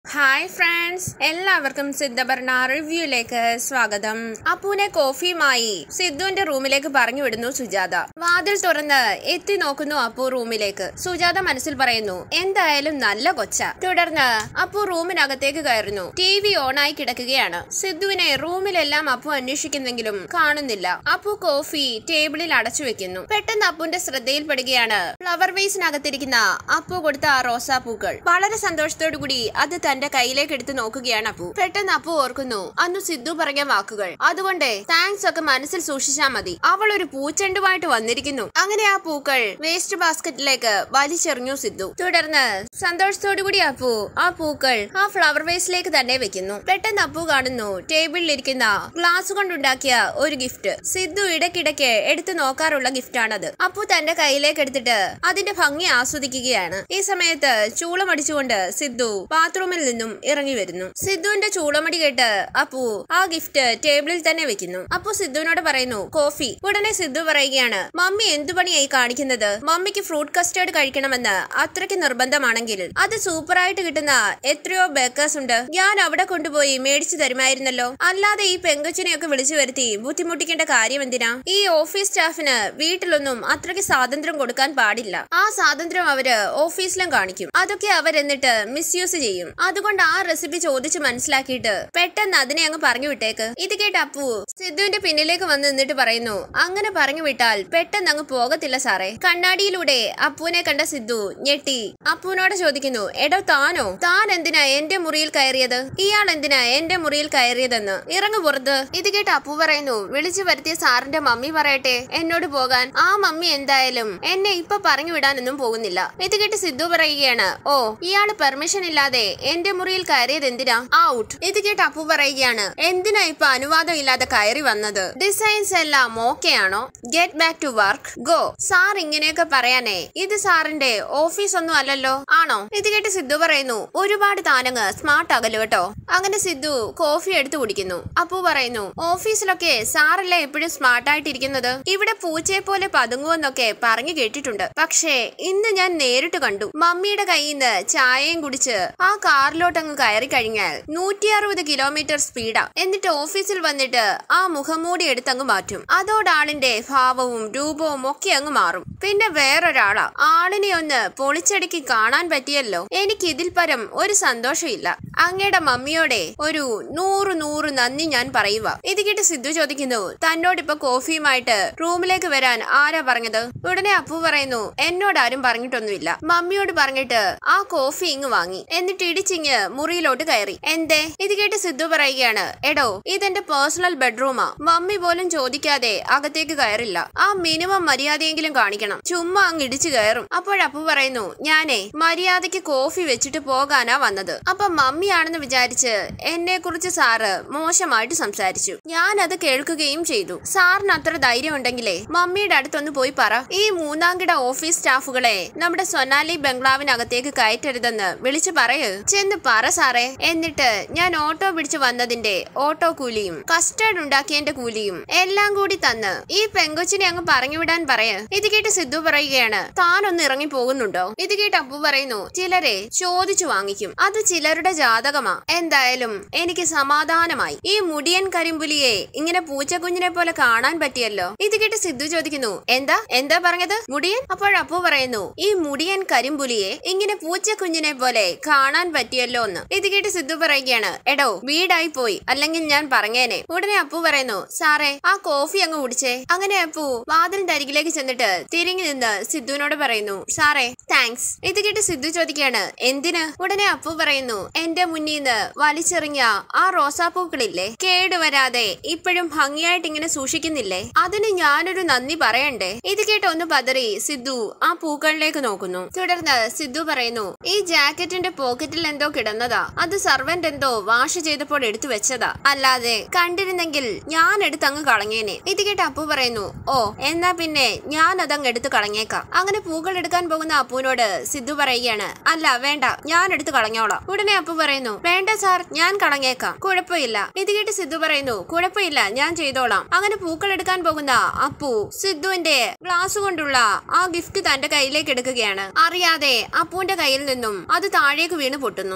hi friends എല്ലാവർക്കും സിദ്ധഭരണ റിവ്യൂയിലേക്ക് സ്വാഗതം അപ്പുവിനെ കോഫിയുമായി സിദ്ധുവിന്റെ റൂമിലേക്ക് പറഞ്ഞു വിടുന്നു സുജാത വാതിൽ തുറന്ന് എത്തി നോക്കുന്നു അപ്പു റൂമിലേക്ക് സുജാത മനസ്സിൽ പറയുന്നു എന്തായാലും നല്ല കൊച്ച തുടർന്ന് അപ്പു റൂമിനകത്തേക്ക് കയറുന്നു ടി വി ഓണായി കിടക്കുകയാണ് സിദ്ധുവിനെ റൂമിലെല്ലാം അപ്പു അന്വേഷിക്കുന്നെങ്കിലും കാണുന്നില്ല അപ്പു കോഫി ടേബിളിൽ അടച്ചു വെക്കുന്നു പെട്ടെന്ന് അപ്പുവിന്റെ ശ്രദ്ധയിൽപ്പെടുകയാണ് ഫ്ലവർ വേസിനകത്തിരിക്കുന്ന അപ്പു കൊടുത്ത ആ റോസാപ്പൂക്കൾ വളരെ സന്തോഷത്തോടു കൂടി അത് തന്റെ കയ്യിലേക്ക് എടുത്ത് നോക്കുകയാണ് അപ്പു പെട്ടെന്ന് അപ്പു ഓർക്കുന്നു അന്ന് സിദ്ധു പറഞ്ഞ വാക്കുകൾ അതുകൊണ്ട് താങ്ക്സ് ഒക്കെ മനസ്സിൽ സൂക്ഷിച്ചാൽ മതി അവൾ ഒരു പൂച്ചെണ്ടുമായിട്ട് വന്നിരിക്കുന്നു അങ്ങനെ ആ പൂക്കൾ വേസ്റ്റ് ബാസ്ക്കറ്റിലേക്ക് വലിച്ചെറിഞ്ഞു സിദ്ധു തുടർന്ന് സന്തോഷത്തോടു കൂടി അപ്പു ആ പൂക്കൾ ആ ഫ്ലവർ വേസിലേക്ക് തന്നെ വെക്കുന്നു പെട്ടെന്ന് അപ്പു കാണുന്നു ടേബിളിലിരിക്കുന്ന ഗ്ലാസ് കൊണ്ടുണ്ടാക്കിയ ഒരു ഗിഫ്റ്റ് സിദ്ധു ഇടയ്ക്കിടയ്ക്ക് എടുത്തു നോക്കാറുള്ള ഗിഫ്റ്റാണത് അപ്പു തന്റെ കയ്യിലേക്ക് എടുത്തിട്ട് അതിന്റെ ഭംഗി ആസ്വദിക്കുകയാണ് ഈ സമയത്ത് ചൂളമടിച്ചുകൊണ്ട് സിദ്ധു ബാത്റൂമിൽ നിന്നും ഇറങ്ങി വരുന്നു സിദ്ധുവിന്റെ ചൂളമടി കേട്ട് അപ്പു ആ ഗിഫ്റ്റ് ടേബിളിൽ തന്നെ വെക്കുന്നു അപ്പു സിദ്ധുവിനോട് പറയുന്നു കോഫി ഉടനെ സിദ്ധു പറയുകയാണ് മമ്മി എന്തു പണിയായി കാണിക്കുന്നത് മമ്മിക്ക് ഫ്രൂട്ട് കസ്റ്റേർഡ് കഴിക്കണമെന്ന് അത്രയ്ക്ക് നിർബന്ധമാണെങ്കിൽ അത് സൂപ്പറായിട്ട് കിട്ടുന്ന എത്രയോ ബേക്കേഴ്സ് ഉണ്ട് ഞാൻ അവിടെ കൊണ്ടുപോയി മേടിച്ചു തരുമായിരുന്നല്ലോ അല്ലാതെ ഈ പെങ്കൊച്ചിനെയൊക്കെ വിളിച്ചു വരുത്തി ബുദ്ധിമുട്ടിക്കേണ്ട കാര്യം എന്തിനാ ഈ ഓഫീസ് സ്റ്റാഫിന് വീട്ടിലൊന്നും അത്രയ്ക്ക് സ്വാതന്ത്ര്യം കൊടുക്കാൻ പാടില്ല ആ സ്വാതന്ത്ര്യം അവര് ഓഫീസിലും കാണിക്കും അതൊക്കെ അവരെന്നിട്ട് മിസ്യൂസ് ചെയ്യും അതുകൊണ്ട് ആ റെസിപ്പി ചോദിച്ച് മനസ്സിലാക്കിയിട്ട് പെട്ടെന്ന് അതിനെ അങ്ങ് പറഞ്ഞു വിട്ടേക്ക് ഇത് കേട്ട് അപ്പു സിദ്ധുവിന്റെ പിന്നിലേക്ക് വന്ന് നിന്നിട്ട് പറയുന്നു അങ്ങനെ പറഞ്ഞു വിട്ടാൽ പെട്ടെന്ന് അങ്ങ് പോകത്തില്ല സാറേ കണ്ണാടിയിലൂടെ അപ്പുവിനെ കണ്ട സിദ്ധു ഞെട്ടി അപ്പുവിനോട് ചോദിക്കുന്നു എടോ താനോ താൻ എന്തിനാ എന്റെ മുറിയിൽ കയറിയത് ഇയാൾ എന്തിനാ എന്റെ മുറിയിൽ കയറിയതെന്ന് ഇറങ്ങു പുറത്ത് ഇത് കേട്ട് അപ്പു പറയുന്നു വിളിച്ചു വരുത്തിയ സാറിന്റെ മമ്മി പറയട്ടെ എന്നോട് പോകാൻ ആ മമ്മി എന്തായാലും എന്നെ ഇപ്പൊ പറഞ്ഞു വിടാനൊന്നും പോകുന്നില്ല ഇത് കേട്ട് സിദ്ധു പറയുകയാണ് ഓ ഇയാള് പെർമിഷൻ ഇല്ലാതെ എന്റെ മുറിയിൽ കയറിയത് എന്തിനാ ഔട്ട് ഇത് കേട്ട് അപ്പു പറയുകയാണ് എന്തിനാ ഇപ്പൊ അനുവാദം ഇല്ലാതെ കയറി വന്നത് ഡിസൈൻസ് എല്ലാം ഓക്കെ ആണോ get back to work go sir ഇങ്ങനെയൊക്കെ പറയാനേ ഇത് സാറിന്റെ ഓഫീസ് ഒന്നും അല്ലല്ലോ ആണോ ഇത് കേട്ട് സിദ്ധു പറയുന്നു ഒരുപാട് താനങ്ങ് സ്മാർട്ട് ആകല്ലോ കേട്ടോ അങ്ങനെ സിദ്ധു കോഫി എടുത്തു കുടിക്കുന്നു അപ്പു പറയുന്നു ഓഫീസിലൊക്കെ സാറല്ലേ എപ്പോഴും സ്മാർട്ട് ആയിട്ടിരിക്കുന്നത് ഇവിടെ പൂച്ചയെ പോലെ പതുങ്ങുമെന്നൊക്കെ പറഞ്ഞു കേട്ടിട്ടുണ്ട് പക്ഷേ ഇന്ന് ഞാൻ നേരിട്ട് കണ്ടു മമ്മിയുടെ കയ്യിൽ നിന്ന് ചായയും കുടിച്ച് ആ കാറിലോട്ട് അങ്ങ് കയറി കഴിഞ്ഞാൽ നൂറ്റി അറുപത് കിലോമീറ്റർ സ്പീഡാ എന്നിട്ട് ഓഫീസിൽ വന്നിട്ട് ആ മുഖംമൂടി എടുത്തങ്ങ് മാറ്റും അതോടെ ആളിന്റെ ഭാവവും രൂപവും ഒക്കെ അങ്ങ് മാറും പിന്നെ വേറൊരാളാ ആളിനെ ഒന്ന് പൊളിച്ചടുക്കി കാണാൻ പറ്റിയല്ലോ എനിക്ക് ഇതിൽ പരം ഒരു സന്തോഷമില്ല അങ്ങയുടെ മമ്മിയോടെ ഒരു നൂറ് നൂറ് നന്ദി ഞാൻ പറയുക ഇത് കേട്ട് സിദ്ധു ചോദിക്കുന്നു തന്നോടിപ്പോ കോഫിയുമായിട്ട് റൂമിലേക്ക് വരാൻ ആരാ പറഞ്ഞത് ഉടനെ അപ്പു പറയുന്നു എന്നോട് ആരും പറഞ്ഞിട്ടൊന്നുമില്ല മമ്മിയോട് പറഞ്ഞിട്ട് ആ കോഫി ഇങ്ങ് വാങ്ങി എന്നിട്ട് ഇടിച്ചിങ്ങ് മുറിയിലോട്ട് കയറി എന്തേ ഇത് കേട്ട് സിദ്ധു പറയുകയാണ് എടോ ഇതെന്റെ പേഴ്സണൽ ബെഡ്റൂമാ മമ്മി പോലും ചോദിക്കാതെ അകത്തേക്ക് കയറില്ല ആ മിനിമം മര്യാദയെങ്കിലും കാണിക്കണം ചുമ്മാ അങ്ങ് ഇടിച്ചു കയറും അപ്പോഴപ്പു പറയുന്നു ഞാനേ മര്യാദയ്ക്ക് കോഫി വെച്ചിട്ട് പോകാനാ വന്നത് അപ്പൊ മമ്മിയാണെന്ന് വിചാരിച്ച് എന്നെ കുറിച്ച് സാറ് മോശമായിട്ട് സംസാരിച്ചു ഞാൻ അത് കേൾക്കുകയും ചെയ്തു സാറിന് അത്ര ധൈര്യം ഉണ്ടെങ്കിലേ മമ്മിയുടെ അടുത്തൊന്ന് പോയി പറ ഈ മൂന്നാംകിട ഓഫീസ് സ്റ്റാഫുകളെ നമ്മുടെ സൊനാലി ബംഗ്ലാവിനകത്തേക്ക് കയറ്റരുതെന്ന് വിളിച്ചു പറയ് ചെന്ന് പറ സാറേ എന്നിട്ട് ഞാൻ ഓട്ടോ പിടിച്ചു വന്നതിന്റെ ഓട്ടോ കൂലിയും കസ്റ്റേർഡ് ഉണ്ടാക്കിയതിന്റെ കൂലിയും എല്ലാം കൂടി തന്ന് ഈ പെങ്കൊച്ചിനെ അങ്ങ് പറഞ്ഞു വിടാൻ പറയ ഇത് കേട്ട് സിദ്ധു പറയുകയാണ് താനൊന്ന് ഇറങ്ങി പോകുന്നുണ്ടോ ഇത് കേട്ട് അപ്പു പറയുന്നു ചിലരെ ചോദിച്ചു വാങ്ങിക്കും അത് ചിലരുടെ ജാതകമാ എന്തായാലും എനിക്ക് സമാധാനമായി ഈ മുടിയൻ കരിമ്പുലിയെ ഇങ്ങനെ പൂച്ചക്കുഞ്ഞിനെ പോലെ കാണാൻ പറ്റിയല്ലോ ഇത് കേട്ട് സിദ്ധു ചോദിക്കുന്നു എന്താ എന്താ പറഞ്ഞത് മുടിയൻ അപ്പോഴപ്പു പറയുന്നു ഈ മുടിയൻ കരിമ്പുലിയെ ഇങ്ങനെ പൂച്ചക്കുഞ്ഞിനെ പോലെ കാണാൻ പറ്റിയല്ലോ എന്ന് ഇത് കേട്ട് സിദ്ധു പറയുകയാണ് എടോ വീടായി പോയി അല്ലെങ്കിൽ ഞാൻ പറഞ്ഞേനെ ഉടനെ അപ്പു പറയുന്നു സാറേ ആ കോഫി അങ്ങ് കുടിച്ചേ അങ്ങനെ അപ്പു വാതിലിന്റെ അരികിലേക്ക് ചെന്നിട്ട് തിരിഞ്ഞു നിന്ന് സിദ്ധുവിനോട് പറയുന്നു സാറേ താങ്ക്സ് ഇത് കേട്ട് സിദ്ധു ചോദിക്കുകയാണ് എന്തിന് ഉടനെ അപ്പു പറയുന്നു എന്റെ മുന്നിൽ നിന്ന് വലിച്ചെറിഞ്ഞ ആ റോസാപ്പൂക്കളില്ലേ കേടുവരാതെ ഇപ്പോഴും ഭംഗിയായിട്ട് ഇങ്ങനെ സൂക്ഷിക്കുന്നില്ലേ അതിന് ഞാനൊരു നന്ദി പറയണ്ടേ ഇത് കേട്ട് ഒന്ന് പതറി സിദ്ധു ആ പൂക്കളിലേക്ക് നോക്കുന്നു തുടർന്ന് സിദ്ധു പറയുന്നു ഈ ജാക്കറ്റിന്റെ പോക്കറ്റിൽ എന്തോ കിടന്നതാ അത് സർവന്റ് എന്തോ വാഷ് ചെയ്തപ്പോൾ എടുത്തു വെച്ചതാ അല്ലാതെ കണ്ടിരുന്നെങ്കിൽ ഞാൻ എടുത്ത് അങ്ങ് കളഞ്ഞേനെ ഇത് കേട്ട് അപ്പു പറയുന്നു ഓ എന്നാ പിന്നെ ഞാൻ അതങ്ങ് എടുത്ത് കളഞ്ഞേക്കാം അങ്ങനെ പൂക്കൾ എടുക്കാൻ പോകുന്ന അപ്പുവിനോട് സിദ്ധു പറയുകയാണ് അല്ല വേണ്ട ഞാൻ എടുത്ത് കളഞ്ഞോളാം ഉടനെ അപ്പു പറയുന്നു വേണ്ട സാർ ഞാൻ കളഞ്ഞേക്കാം കുഴപ്പമില്ല ഇത് കേട്ട് സിദ്ധു പറയുന്നു കുഴപ്പമില്ല ഞാൻ ചെയ്തോളാം അങ്ങനെ പൂക്കൾ എടുക്കാൻ പോകുന്ന അപ്പു സിദ്ധുവിന്റെ ഗ്ലാസ് കൊണ്ടുള്ള ആ ഗിഫ്റ്റ് തന്റെ കയ്യിലേക്ക് എടുക്കുകയാണ് അറിയാതെ അപ്പുവിന്റെ കയ്യിൽ നിന്നും അത് താഴേക്ക് വീണ് പൊട്ടുന്നു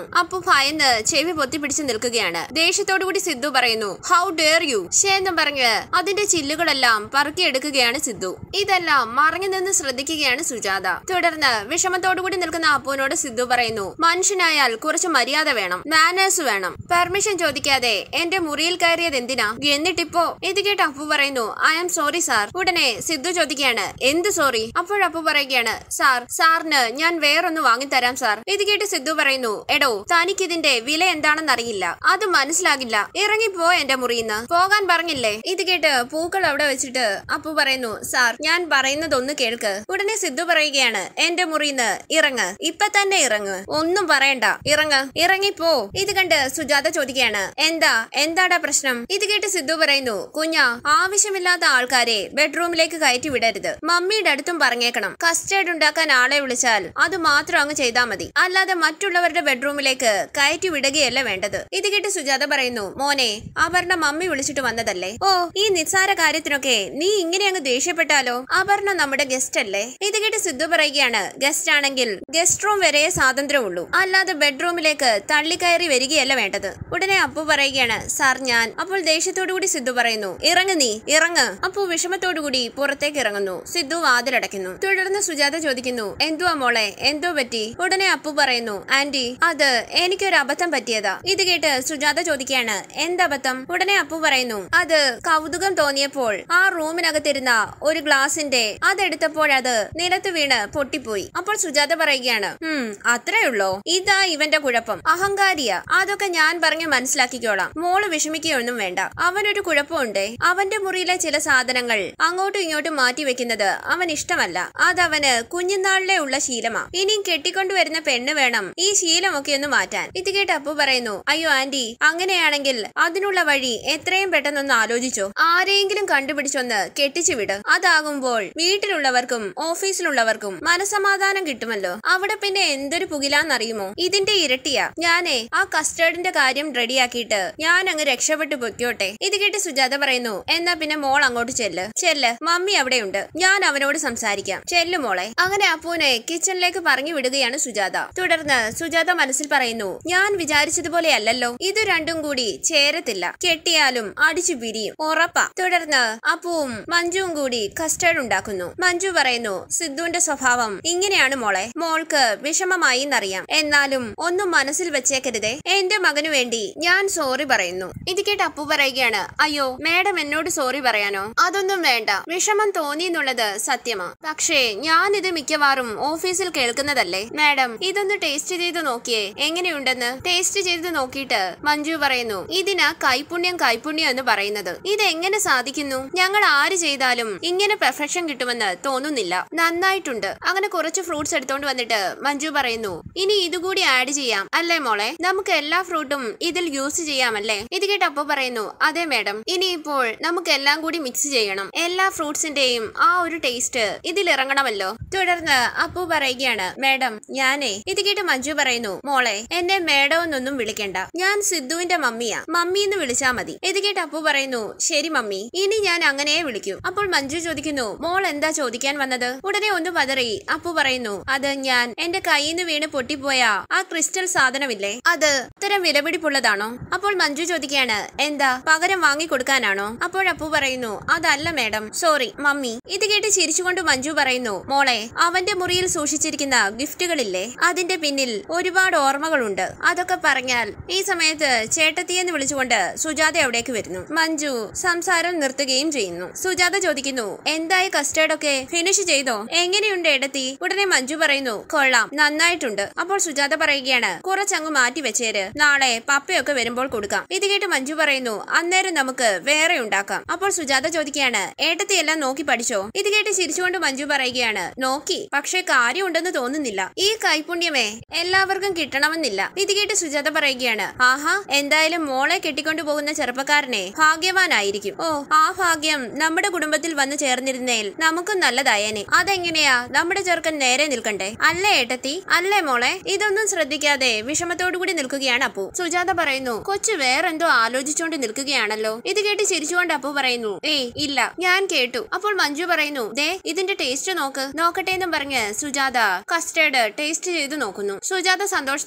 പറയുന്നു അപ്പു ഭയന്ന് ചെവി പൊത്തിപ്പിടിച്ച് നിൽക്കുകയാണ് ദേഷ്യത്തോടു കൂടി സിദ്ധു പറയുന്നു ഹൗ ഡെയർ യു ഷേന്നും പറഞ്ഞ് അതിന്റെ ചില്ലുകളെല്ലാം പറക്കിയെടുക്കുകയാണ് സിദ്ധു ഇതെല്ലാം മറഞ്ഞു നിന്ന് ശ്രദ്ധിക്കുകയാണ് സുജാത തുടർന്ന് വിഷമത്തോടു കൂടി നിൽക്കുന്ന അപ്പുവിനോട് സിദ്ധു പറയുന്നു മനുഷ്യനായാൽ കുറച്ച് മര്യാദ വേണം മാനേഴ്സ് വേണം പെർമിഷൻ ചോദിക്കാതെ എന്റെ മുറിയിൽ കയറിയത് എന്തിനാ എന്നിട്ടിപ്പോ ഇത് കേട്ട് അപ്പു പറയുന്നു ഐ ആം സോറി സാർ ഉടനെ സിദ്ധു ചോദിക്കുകയാണ് എന്ത് സോറി അപ്പോഴപ്പു പറയുകയാണ് സാർ സാറിന് ഞാൻ വേറൊന്ന് വാങ്ങിത്തരാം സാർ ഇത് കേട്ട് സിദ്ധു പറയുന്നു എടോ തനിക്ക് ഇതിന്റെ വില എന്താണെന്ന് അറിയില്ല അത് മനസ്സിലാകില്ല ഇറങ്ങിപ്പോ എന്റെ മുറിയിന്ന് പോകാൻ പറഞ്ഞില്ലേ ഇത് കേട്ട് പൂക്കൾ അവിടെ വെച്ചിട്ട് അപ്പു പറയുന്നു സാർ ഞാൻ പറയുന്നതൊന്ന് കേൾക്ക് ഉടനെ സിദ്ധു പറയുകയാണ് എന്റെ മുറിയിന്ന് ഇറങ്ങ് ഇപ്പൊ തന്നെ ഇറങ്ങ് ഒന്നും പറയണ്ട ഇറങ്ങ് ഇറങ്ങിപ്പോ ഇത് കണ്ട് സുജാത ചോദിക്കുകയാണ് എന്താ എന്താടാ പ്രശ്നം ഇത് കേട്ട് സിദ്ധു പറയുന്നു കുഞ്ഞ ആവശ്യമില്ലാത്ത ആൾക്കാരെ ബെഡ്റൂമിലേക്ക് കയറ്റി വിടരുത് മമ്മിയുടെ അടുത്തും പറഞ്ഞേക്കണം കസ്റ്റേർഡ് ഉണ്ടാക്കാൻ ആളെ വിളിച്ചാൽ അത് മാത്രം അങ്ങ് ചെയ്താൽ മതി അല്ലാതെ മറ്റുള്ളവരുടെ ബെഡ്റൂമിലേക്ക് കയറ്റി വിടുകയല്ല വേണ്ടത് ഇത് കേട്ട് സുജാത പറയുന്നു മോനെ അപർണ മമ്മി വിളിച്ചിട്ട് വന്നതല്ലേ ഓ ഈ നിസ്സാര കാര്യത്തിനൊക്കെ നീ ഇങ്ങനെ അങ്ങ് ദേഷ്യപ്പെട്ടാലോ അപർണ നമ്മുടെ ഗസ്റ്റ് അല്ലേ ഇത് കേട്ട് സിദ്ധു പറയുകയാണ് ഗസ്റ്റ് ആണെങ്കിൽ ഗസ്റ്റ് റൂം വരെ സ്വാതന്ത്ര്യമുള്ളൂ അല്ലാതെ ബെഡ്റൂമിലേക്ക് തള്ളിക്കയറി വരികയല്ല വേണ്ടത് ഉടനെ അപ്പു പറയുകയാണ് സാർ ഞാൻ അപ്പോൾ ദേഷ്യത്തോടു കൂടി സിദ്ധു പറയുന്നു ഇറങ്ങ് നീ ഇറങ്ങ് അപ്പു വിഷമത്തോടു കൂടി പുറത്തേക്ക് ഇറങ്ങുന്നു സിദ്ധു വാതിലടയ്ക്കുന്നു തുടർന്ന് സുജാത ചോദിക്കുന്നു എന്തുവാ മോളെ എന്തോ പറ്റി ഉടനെ അപ്പു പറയുന്നു ആന്റി അത് എനിക്കൊരു അബദ്ധം പറ്റിയതാ ഇത് കേട്ട് സുജാത ചോദിക്കുകയാണ് എന്തബദ്ധം ഉടനെ അപ്പു പറയുന്നു അത് കൗതുകം തോന്നിയപ്പോൾ ആ റൂമിനകത്തിരുന്ന ഒരു ഗ്ലാസിന്റെ അതെടുത്തപ്പോഴത് നിലത്ത് വീണ് പൊട്ടിപ്പോയി അപ്പോൾ സുജാത പറയുകയാണ് ഉം അത്രേ ഉള്ളോ ഇതാ ഇവന്റെ കുഴപ്പം അഹങ്കാരിയ അതൊക്കെ ഞാൻ പറഞ്ഞ് മനസ്സിലാക്കിക്കോളാം മോള് വിഷമിക്കുകയൊന്നും വേണ്ട അവനൊരു കുഴപ്പമുണ്ടേ അവന്റെ മുറിയിലെ ചില സാധനങ്ങൾ അങ്ങോട്ടും ഇങ്ങോട്ടും മാറ്റി വെക്കുന്നത് അവൻ ഇഷ്ടമല്ല അതവന് കുഞ്ഞുനാളിലെ ഉള്ള ശീലമാ ഇനിയും കെട്ടിക്കൊണ്ടുവരുന്ന പെണ്ണ് വേണം ഈ ശീലമൊക്കെ ഒന്ന് മാറ്റാൻ ഇത് കേട്ട് അപ്പു പറയുന്നു അയ്യോ ആന്റി അങ്ങനെയാണെങ്കിൽ അതിനുള്ള വഴി എത്രയും പെട്ടെന്നൊന്ന് ആലോചിച്ചോ ആരെയെങ്കിലും കണ്ടുപിടിച്ചൊന്ന് കെട്ടിച്ചു വിട് അതാകുമ്പോൾ വീട്ടിലുള്ളവർക്കും ഓഫീസിലുള്ളവർക്കും മനസമാധാനം കിട്ടുമല്ലോ അവിടെ പിന്നെ എന്തൊരു പുകിലാന്നറിയുമോ ഇതിന്റെ ഇരട്ടിയാ ഞാനേ ആ കസ്റ്റേർഡിന്റെ കാര്യം റെഡിയാക്കിയിട്ട് ഞാൻ അങ്ങ് രക്ഷപ്പെട്ടു പൊയ്ക്കോട്ടെ ഇത് കേട്ട് സുജാത പറയുന്നു എന്നാ പിന്നെ മോൾ അങ്ങോട്ട് ചെല്ല് ചെല്ല് മമ്മി അവിടെയുണ്ട് ഞാൻ അവനോട് സംസാരിക്കാം ചെല്ലു മോളെ അങ്ങനെ അപ്പൂനെ കിച്ചണിലേക്ക് പറഞ്ഞു വിടുകയാണ് സുജാത തുടർന്ന് സുജാത മനസ്സിൽ പറയുന്നു ഞാൻ വിചാരിച്ചതുപോലെ അല്ലല്ലോ ഇത് രണ്ടും കൂടി ചേരത്തില്ല കെട്ടിയാലും അടിച്ചു പിരിയും ഉറപ്പാ തുടർന്ന് അപ്പുവും മഞ്ജുവും കൂടി കസ്റ്റേർഡ് ഉണ്ടാക്കുന്നു മഞ്ജു പറയുന്നു സിദ്ധുവിന്റെ സ്വഭാവം ഇങ്ങനെയാണ് മോളെ മോൾക്ക് വിഷമമായി എന്നറിയാം എന്നാലും ഒന്നും മനസ്സിൽ വെച്ചേക്കരുതേ എന്റെ മകനു വേണ്ടി ഞാൻ സോറി പറയുന്നു ഇത് കേട്ട് അപ്പു പറയുകയാണ് അയ്യോ മേഡം എന്നോട് സോറി പറയാനോ അതൊന്നും വേണ്ട വിഷമം തോന്നി എന്നുള്ളത് സത്യമാ പക്ഷേ ഞാൻ ഇത് മിക്കവാറും ഓഫീസിൽ കേൾക്കുന്നതല്ലേ മാഡം ഇതൊന്ന് ടേസ്റ്റ് ചെയ്ത് നോക്കിയേ എങ്ങനെയുണ്ടെന്ന് ടേസ്റ്റ് ചെയ്ത് നോക്കിയിട്ട് മഞ്ജു പറയുന്നു ഇതിന് കൈപുണ്യം കൈപുണ്യം എന്ന് പറയുന്നത് ഇത് എങ്ങനെ സാധിക്കുന്നു ഞങ്ങൾ ആര് ചെയ്താലും ഇങ്ങനെ പെർഫെക്ഷൻ കിട്ടുമെന്ന് തോന്നുന്നില്ല നന്നായിട്ടുണ്ട് അങ്ങനെ കുറച്ച് ഫ്രൂട്ട്സ് എടുത്തോണ്ട് വന്നിട്ട് മഞ്ജു പറയുന്നു ഇനി ഇതുകൂടി ആഡ് ചെയ്യാം അല്ലേ മോളെ നമുക്ക് എല്ലാ ഫ്രൂട്ടും ഇതിൽ യൂസ് ചെയ്യാമല്ലേ ഇത് കേട്ട് അപ്പോ പറയുന്നു അതെ മാഡം ഇനിയിപ്പോൾ നമുക്ക് എല്ലാം കൂടി മിക്സ് ചെയ്യണം എല്ലാ ഫ്രൂട്ട്സിന്റെയും ആ ഒരു ടേസ്റ്റ് ഇതിൽ ഇറങ്ങണമല്ലോ തുടർന്ന് അപ്പു പറയുകയാണ് മാഡം ഞാനേ ഇത് കേട്ട് മഞ്ജു പറയുന്നു മോളെ എന്നെ മേഡം എന്നൊന്നും വിളിക്കണ്ട ഞാൻ സിദ്ധുവിന്റെ മമ്മിയാ മമ്മി എന്ന് വിളിച്ചാ മതി ഇത് കേട്ട് അപ്പു പറയുന്നു ശരി മമ്മി ഇനി ഞാൻ അങ്ങനെ വിളിക്കും അപ്പോൾ മഞ്ജു ചോദിക്കുന്നു മോൾ എന്താ ചോദിക്കാൻ വന്നത് ഉടനെ ഒന്ന് പതറി അപ്പു പറയുന്നു അത് ഞാൻ എന്റെ കയ്യിൽ നിന്ന് വീണ് പൊട്ടിപ്പോയ ആ ക്രിസ്റ്റൽ സാധനമില്ലേ അത് ഇത്തരം വിലപിടിപ്പുള്ളതാണോ അപ്പോൾ മഞ്ജു ചോദിക്കുകയാണ് എന്താ പകരം വാങ്ങി കൊടുക്കാനാണോ അപ്പോൾ അപ്പു പറയുന്നു അതല്ല മേഡം സോറി മമ്മി ഇത് കേട്ട് ചിരിച്ചുകൊണ്ട് മഞ്ജു പറയുന്നു മോളെ അവന്റെ മുറിയിൽ സൂക്ഷിച്ചിരിക്കുന്ന ഗിഫ്റ്റുകളില്ലേ അതിന്റെ പിന്നിൽ ഒരുപാട് ഓർമ്മകളുണ്ട് അതൊക്കെ പറഞ്ഞാൽ ഈ സമയത്ത് ചേട്ടത്തിയെന്ന് വിളിച്ചുകൊണ്ട് സുജാത അവിടേക്ക് വരുന്നു മഞ്ജു സംസാരം നിർത്തുകയും ചെയ്യുന്നു സുജാത ചോദിക്കുന്നു എന്തായി കസ്റ്റേർഡ് ഒക്കെ ഫിനിഷ് ചെയ്തോ എങ്ങനെയുണ്ട് എടത്തി ഉടനെ മഞ്ജു പറയുന്നു കൊള്ളാം നന്നായിട്ടുണ്ട് അപ്പോൾ സുജാത പറയുകയാണ് കുറച്ചങ്ങ് മാറ്റി വെച്ചേര് നാളെ പപ്പയൊക്കെ വരുമ്പോൾ കൊടുക്കാം ഇത് കേട്ട് മഞ്ജു പറയുന്നു അന്നേരം നമുക്ക് വേറെ ഉണ്ടാക്കാം അപ്പോൾ സുജാത ചോദിക്കുകയാണ് ഏട്ടത്തി എല്ലാം നോക്കി പഠിച്ചോ ഇത് കേട്ട് ചിരിച്ചുകൊണ്ട് മഞ്ജു പറയുകയാണ് നോക്കി പക്ഷേ കാര്യമുണ്ടെന്ന് തോന്നുന്നില്ല ഈ കൈപുണ്യമേ എല്ലാവർക്കും കിട്ടണമെന്നില്ല ഇത് കേട്ട് സുജാത പറയുകയാണ് ആഹാ എന്തായാലും മോളെ കെട്ടിക്കൊണ്ടു പോകുന്ന ചെറുപ്പക്കാരനെ ഭാഗ്യവാനായിരിക്കും ഓ ആ ഭാഗ്യം നമ്മുടെ കുടുംബത്തിൽ വന്നു ചേർന്നിരുന്നേൽ നമുക്കും നല്ലതായേനെ അതെങ്ങനെയാ നമ്മുടെ ചെറുക്കൻ നേരെ നിൽക്കണ്ടേ അല്ലേ ഏട്ടത്തി അല്ലേ മോളെ ഇതൊന്നും ശ്രദ്ധിക്കാതെ വിഷമത്തോടു കൂടി നിൽക്കുകയാണ് അപ്പു സുജാത പറയുന്നു കൊച്ചു വേറെന്തോ ആലോചിച്ചുകൊണ്ട് നിൽക്കുകയാണല്ലോ ഇത് കേട്ട് ചിരിച്ചുകൊണ്ട് അപ്പു പറയുന്നു ഏയ് ഇല്ല ഞാൻ കേട്ടു അപ്പോൾ മഞ്ജു പറയുന്നു ദേ ഇതിന്റെ ടേസ്റ്റ് നോക്ക് നോക്കട്ടെ എന്നും പറഞ്ഞ് സുജാത കസ്റ്റേർഡ് ടേസ്റ്റ് ചെയ്ത് നോക്കുന്നു സുജാത സന്തോഷത്തോടെ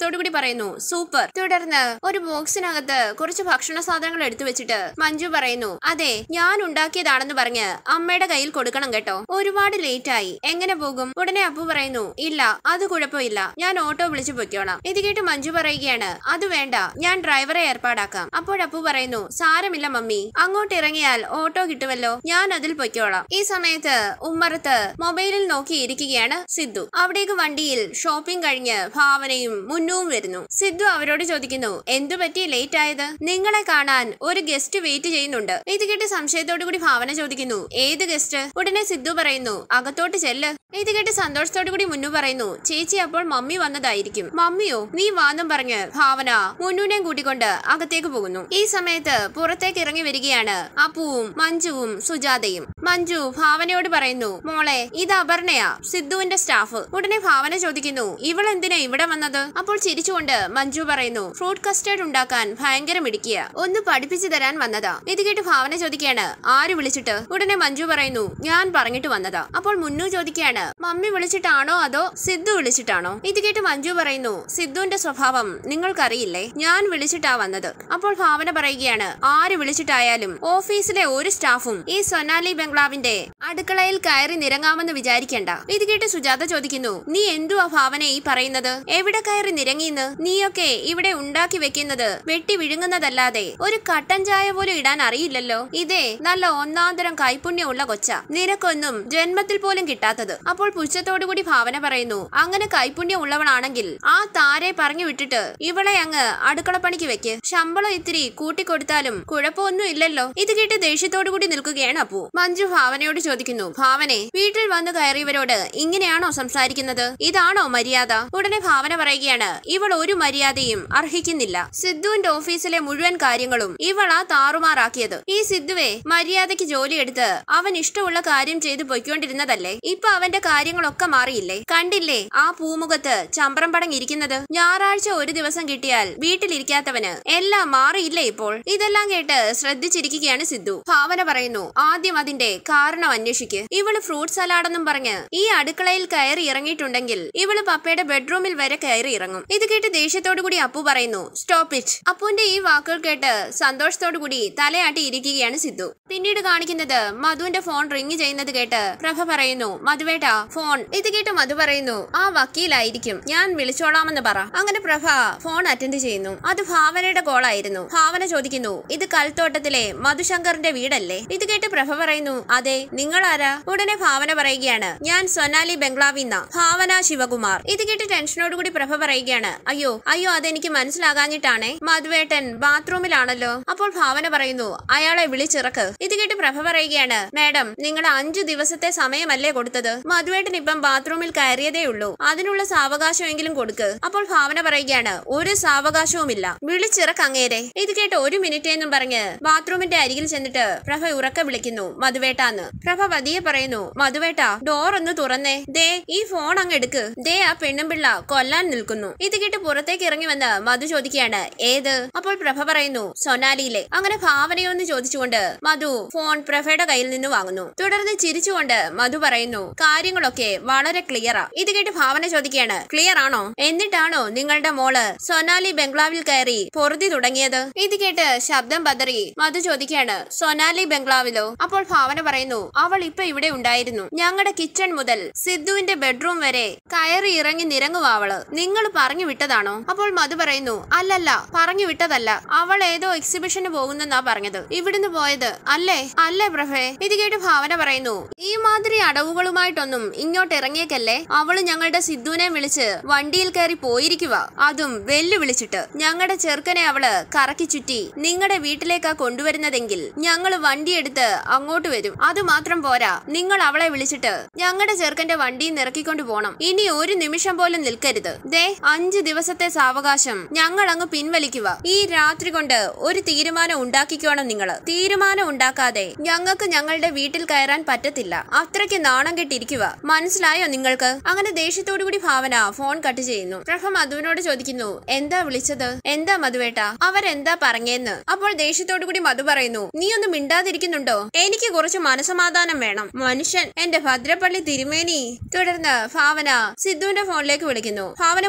സന്തോഷത്തോടു കൂടി പറയുന്നു സൂപ്പർ തുടർന്ന് ഒരു ബോക്സിനകത്ത് കുറച്ച് ഭക്ഷണ സാധനങ്ങൾ എടുത്തു വെച്ചിട്ട് മഞ്ജു പറയുന്നു അതെ ഞാൻ ഉണ്ടാക്കിയതാണെന്ന് പറഞ്ഞ് അമ്മയുടെ കയ്യിൽ കൊടുക്കണം കേട്ടോ ഒരുപാട് ലേറ്റ് ആയി എങ്ങനെ പോകും ഉടനെ അപ്പു പറയുന്നു ഇല്ല അത് കുഴപ്പമില്ല ഞാൻ ഓട്ടോ വിളിച്ചു പൊയ്ക്കോളാം ഇത് കേട്ട് മഞ്ജു പറയുകയാണ് അത് വേണ്ട ഞാൻ ഡ്രൈവറെ ഏർപ്പാടാക്കാം അപ്പോൾ അപ്പു പറയുന്നു സാരമില്ല മമ്മി അങ്ങോട്ട് ഇറങ്ങിയാൽ ഓട്ടോ കിട്ടുമല്ലോ ഞാൻ അതിൽ പൊയ്ക്കോളാം ഈ സമയത്ത് ഉമ്മറത്ത് മൊബൈലിൽ നോക്കി ഇരിക്കുകയാണ് സിദ്ധു അവിടേക്ക് വണ്ടിയിൽ ഷോപ്പിംഗ് കഴിഞ്ഞ് ഭാവനയും മുന്നുവും വരുന്നു സിദ്ധു അവരോട് ചോദിക്കുന്നു എന്തു പറ്റി ലേറ്റ് ആയത് നിങ്ങളെ കാണാൻ ഒരു ഗസ്റ്റ് വെയിറ്റ് ചെയ്യുന്നുണ്ട് ഇത് കേട്ട് സംശയത്തോടു കൂടി ഭാവന ചോദിക്കുന്നു ഏത് ഗസ്റ്റ് ഉടനെ സിദ്ധു പറയുന്നു അകത്തോട്ട് ചെല്ല് ഇത് കേട്ട് സന്തോഷത്തോടു കൂടി മുന്നു പറയുന്നു ചേച്ചി അപ്പോൾ മമ്മി വന്നതായിരിക്കും മമ്മിയോ നീ വാന്നും പറഞ്ഞ് ഭാവന മുന്നുവിനെയും കൂട്ടിക്കൊണ്ട് അകത്തേക്ക് പോകുന്നു ഈ സമയത്ത് പുറത്തേക്ക് ഇറങ്ങി വരികയാണ് അപ്പുവും മഞ്ജുവും സുജാതയും മഞ്ജു ഭാവനയോട് പറയുന്നു മോളെ ഇത് അപർണയാ സിദ്ധുവിന്റെ സ്റ്റാഫ് ഉടനെ ഭാവന ചോദിക്കുന്നു ഇവൾ എന്തിനാ ഇവിടെ വന്നത് അപ്പോൾ ചിരിച്ചുകൊണ്ട് മഞ്ജു പറയുന്നു ഫ്രൂട്ട് കസ്റ്റേർഡ് ഉണ്ടാക്കാൻ ഭയങ്കര മിടിക്കുക ഒന്ന് പഠിപ്പിച്ചു തരാൻ വന്നതാ ഇത് കേട്ട് ഭാവന ചോദിക്കുകയാണ് ആര് വിളിച്ചിട്ട് ഉടനെ മഞ്ജു പറയുന്നു ഞാൻ പറഞ്ഞിട്ട് വന്നതാ അപ്പോൾ മുന്നു ചോദിക്കുകയാണ് മമ്മി വിളിച്ചിട്ടാണോ അതോ സിദ്ധു വിളിച്ചിട്ടാണോ ഇത് കേട്ട് മഞ്ജു പറയുന്നു സിദ്ധുവിന്റെ സ്വഭാവം നിങ്ങൾക്കറിയില്ലേ ഞാൻ വിളിച്ചിട്ടാ വന്നത് അപ്പോൾ ഭാവന പറയുകയാണ് ആര് വിളിച്ചിട്ടായാലും ഓഫീസിലെ ഒരു സ്റ്റാഫും ഈ സൊനാലി ബംഗ്ലാവിന്റെ അടുക്കളയിൽ കയറി നിരങ്ങാമെന്ന് വിചാരിക്കണ്ട ഇത് കേട്ട് സുജാത ചോദിക്കുന്നു നീ എന്തുവാ ഭാവന ഈ പറയുന്നത് എവിടെ കയറി നിരങ്ങിന്ന് നീയൊക്കെ ഇവിടെ ഉണ്ടാക്കി വെക്കുന്നത് വെട്ടി വിഴുങ്ങുന്നതല്ലാതെ ഒരു കട്ടൻ ചായ പോലും ഇടാൻ അറിയില്ലല്ലോ ഇതേ നല്ല ഒന്നാന്തരം കൈപുണ്യമുള്ള കൊച്ച നിനക്കൊന്നും ജന്മത്തിൽ പോലും കിട്ടാത്തത് അപ്പോൾ പുച്ഛത്തോടു കൂടി ഭാവന പറയുന്നു അങ്ങനെ കൈപുണ്യം ഉള്ളവളാണെങ്കിൽ ആ താരെ പറഞ്ഞു വിട്ടിട്ട് ഇവളെ അങ്ങ് അടുക്കളപ്പണിക്ക് വെക്ക് ശമ്പളം ഇത്തിരി കൂട്ടിക്കൊടുത്താലും കുഴപ്പമൊന്നും ഇല്ലല്ലോ ഇത് കേട്ട് ദേഷ്യത്തോടു കൂടി നിൽക്കുകയാണ് അപ്പു മഞ്ജു ഭാവനയോട് ചോദിക്കുന്നു ഭാവനെ വീട്ടിൽ വന്നു കയറിയവരോട് ഇങ്ങനെയാണോ സംസാരിക്കുന്നത് ഇതാണോ മര്യാദ ഉടനെ ഭാവന പറയുകയാണ് ഇവൾ ഒരു മര്യാദയും അർഹിക്കുന്നില്ല സിദ്ധുവിന്റെ ഓഫീസിലെ മുഴുവൻ കാര്യങ്ങളും ഇവളാ താറുമാറാക്കിയത് ഈ സിദ്ധുവെ മര്യാദയ്ക്ക് ജോലിയെടുത്ത് അവൻ ഇഷ്ടമുള്ള കാര്യം ചെയ്തു പൊയ്ക്കൊണ്ടിരുന്നതല്ലേ ഇപ്പൊ അവന്റെ കാര്യങ്ങളൊക്കെ മാറിയില്ലേ കണ്ടില്ലേ ആ പൂമുഖത്ത് ചമ്പ്രം പടങ്ങിയിരിക്കുന്നത് ഞായറാഴ്ച ഒരു ദിവസം കിട്ടിയാൽ വീട്ടിലിരിക്കാത്തവന് എല്ലാം മാറിയില്ലേ ഇപ്പോൾ ഇതെല്ലാം കേട്ട് ശ്രദ്ധിച്ചിരിക്കുകയാണ് സിദ്ധു ഭാവന പറയുന്നു ആദ്യം അതിന്റെ കാരണം അന്വേഷിക്ക് ഇവള് ഫ്രൂട്ട് സലാഡെന്നും പറഞ്ഞ് ഈ അടുക്കളയിൽ കയറി ഇറങ്ങിയിട്ടുണ്ടെങ്കിൽ ഇവള് പപ്പയുടെ ബെഡ്റൂമിൽ വരെ കയറി ഇറങ്ങും ഇത് കേട്ട് ദേഷ്യത്തോടു കൂടി അപ്പു പറയുന്നു സ്റ്റോപ്പ് ഇറ്റ് അപ്പുവിന്റെ ഈ വാക്കുകൾ കേട്ട് സന്തോഷത്തോടു കൂടി തലയാട്ടി ഇരിക്കുകയാണ് സിദ്ധു പിന്നീട് കാണിക്കുന്നത് മധുവിന്റെ ഫോൺ റിങ് ചെയ്യുന്നത് കേട്ട് പ്രഭ പറയുന്നു മധുവേട്ട ഫോൺ ഇത് കേട്ട് മധു പറയുന്നു ആ വക്കീലായിരിക്കും ഞാൻ വിളിച്ചോളാമെന്ന് പറ അങ്ങനെ പ്രഭ ഫോൺ അറ്റൻഡ് ചെയ്യുന്നു അത് ഭാവനയുടെ കോളായിരുന്നു ഭാവന ചോദിക്കുന്നു ഇത് കൽത്തോട്ടത്തിലെ മധുശങ്കറിന്റെ വീടല്ലേ ഇത് കേട്ട് പ്രഭ പറയുന്നു അതെ നിങ്ങൾ ആരാ ഉടനെ ഭാവന പറയുകയാണ് ഞാൻ സൊനാലി ബംഗ്ലാവിന്ന ഭാവന ശിവകുമാർ ഇത് കേട്ട് ടെൻഷനോട് കൂടി പ്രഭ പറയുകയാണ് അയ്യോ അയ്യോ അതെനിക്ക് മനസ്സിലാകാഞ്ഞിട്ടാണേ മധുവേട്ടൻ ബാത്റൂമിലാണല്ലോ അപ്പോൾ ഭാവന പറയുന്നു അയാളെ വിളിച്ചിറക്ക് ഇത് കേട്ട് പ്രഭ പറയുകയാണ് മാഡം നിങ്ങൾ അഞ്ചു ദിവസത്തെ സമയമല്ലേ കൊടുത്തത് മധുവേട്ടൻ ഇപ്പം ബാത്റൂമിൽ കയറിയതേ ഉള്ളൂ അതിനുള്ള സാവകാശമെങ്കിലും കൊടുക്ക് അപ്പോൾ ഭാവന പറയുകയാണ് ഒരു സാവകാശവുമില്ല വിളിച്ചിറക്ക് അങ്ങേരെ ഇത് കേട്ട് ഒരു മിനിറ്റ് എന്നും പറഞ്ഞ് ബാത്റൂമിന്റെ അരികിൽ ചെന്നിട്ട് പ്രഭ ഉറക്കെ വിളിക്കുന്നു മധുവേട്ടാന്ന് പ്രഭ പതിയെ പറയുന്നു മധുവേട്ട ഡോർ ഒന്ന് തുറന്നേ ദേ ഈ ഫോൺ അങ്ങ് എടുക്ക് ദേ ആ പെണ്ണുമ്പിള്ള കൊല്ലാൻ നിൽക്കുന്നു ഇത് കേട്ട് പുറത്തേക്ക് ഇറങ്ങി വന്ന് മധു ചോദിക്കുകയാണ് ഏത് അപ്പോൾ പ്രഭ പറയുന്നു സൊനാലിയിലെ അങ്ങനെ ഭാവനയൊന്ന് ചോദിച്ചുകൊണ്ട് മധു ഫോൺ പ്രഭയുടെ കയ്യിൽ നിന്ന് വാങ്ങുന്നു തുടർന്ന് ചിരിച്ചുകൊണ്ട് മധു പറയുന്നു കാര്യങ്ങളൊക്കെ വളരെ ക്ലിയറാ ഇത് കേട്ട് ഭാവന ചോദിക്കുകയാണ് ക്ലിയർ ആണോ എന്നിട്ടാണോ നിങ്ങളുടെ മോള് സൊനാലി ബംഗ്ലാവിൽ കയറി പൊറുതി തുടങ്ങിയത് ഇത് കേട്ട് ശബ്ദം പതറി മധു ചോദിക്കുകയാണ് സൊനാലി ബംഗ്ലാവിലോ അപ്പോൾ ഭാവന പറയുന്നു അവൾ ഇപ്പൊ ഇവിടെ ഉണ്ടായിരുന്നു ഞങ്ങളുടെ കിച്ചൺ മുതൽ സിദ്ധുവിന്റെ ബെഡ്റൂം വരെ കയറി ഇറങ്ങി നിരങ്ങുവാ അവള് നിങ്ങൾ പറഞ്ഞു വിട്ടതാണോ അപ്പോൾ മധു പറയുന്നു അല്ലല്ല പറഞ്ഞു വിട്ടതല്ല അവൾ ഏതോ എക്സിബിഷന് പോകുന്നെന്നാ പറഞ്ഞത് ഇവിടുന്ന് പോയത് അല്ലേ അല്ലേ പ്രഭേ ഇത് കേട്ട് ഭാവന പറയുന്നു ഈ മാതിരി അടവുകളുമായിട്ടൊന്നും ഇങ്ങോട്ട് ഇറങ്ങിയേക്കല്ലേ അവള് ഞങ്ങളുടെ സിദ്ധുവിനെ വിളിച്ച് വണ്ടിയിൽ കയറി പോയിരിക്കുക അതും വെല്ലു വിളിച്ചിട്ട് ഞങ്ങളുടെ ചെറുക്കനെ അവള് കറക്കി ചുറ്റി നിങ്ങളുടെ വീട്ടിലേക്കാ കൊണ്ടുവരുന്നതെങ്കിൽ ഞങ്ങള് വണ്ടിയെടുത്ത് അങ്ങോട്ട് വരും അത് മാത്രം പോരാ നിങ്ങൾ അവളെ വിളിച്ചിട്ട് ഞങ്ങളുടെ ചെറുക്കന്റെ വണ്ടി നിറക്കിക്കൊണ്ട് പോണം ഇനി ഒരു നിമിഷം പോലും നിൽക്കരുത് ദേ അഞ്ച് ദിവസത്തെ സാവകാശം ഞങ്ങൾ അങ്ങ് പിൻവലിക്കുക ഈ രാത്രി കൊണ്ട് ഒരു തീരുമാനം ഉണ്ടാക്കിക്കോണം നിങ്ങള് തീരുമാനം ഉണ്ടാക്കാതെ ഞങ്ങൾക്ക് ഞങ്ങളുടെ വീട്ടിൽ കയറാൻ പറ്റത്തില്ല അത്രയ്ക്ക് നാണം കെട്ടിരിക്കുക മനസ്സിലായോ നിങ്ങൾക്ക് അങ്ങനെ ദേഷ്യത്തോടു കൂടി ഭാവന ഫോൺ കട്ട് ചെയ്യുന്നു പ്രഭ മധുവിനോട് ചോദിക്കുന്നു എന്താ വിളിച്ചത് എന്താ മധുവേട്ട അവരെന്താ പറഞ്ഞേന്ന് അപ്പോൾ ദേഷ്യത്തോടു കൂടി മധു പറയുന്നു നീ ഒന്ന് മിണ്ടാതിരിക്കുന്നുണ്ടോ എനിക്ക് കുറച്ച് മനസമാധാനം വേണം മനുഷ്യൻ എന്റെ ഭദ്രപ്പള്ളി തിരുമേനി തുടർന്ന് ഭാവന സിദ്ധുവിന്റെ ഫോണിലേക്ക് വിളിക്കുന്നു ഭാവന മുന്നുവിനോട്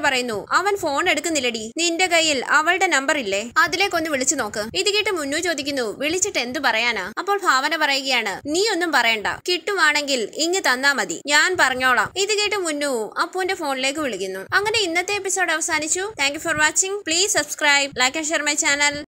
പറയുന്നു അവൻ ഫോൺ എടുക്കുന്നില്ലടി നിന്റെ കയ്യിൽ അവളുടെ നമ്പർ ഇല്ലേ അതിലേക്കൊന്ന് വിളിച്ചു നോക്ക് ഇത് കേട്ട് മുന്നു ചോദിക്കുന്നു വിളിച്ചിട്ട് എന്തു പറയാനാ അപ്പോൾ ഭാവന പറയുകയാണ് നീ ഒന്നും പറയണ്ട കിട്ടുവാണെങ്കിൽ ഇങ്ങ് തന്നാ മതി ഞാൻ പറഞ്ഞോളാം ഇത് കേട്ട് മുന്നു അപ്പുവിന്റെ ഫോണിലേക്ക് വിളിക്കുന്നു അങ്ങനെ ഇന്നത്തെ എപ്പിസോഡ് അവസാനിച്ചു thank you for watching please subscribe like and share my channel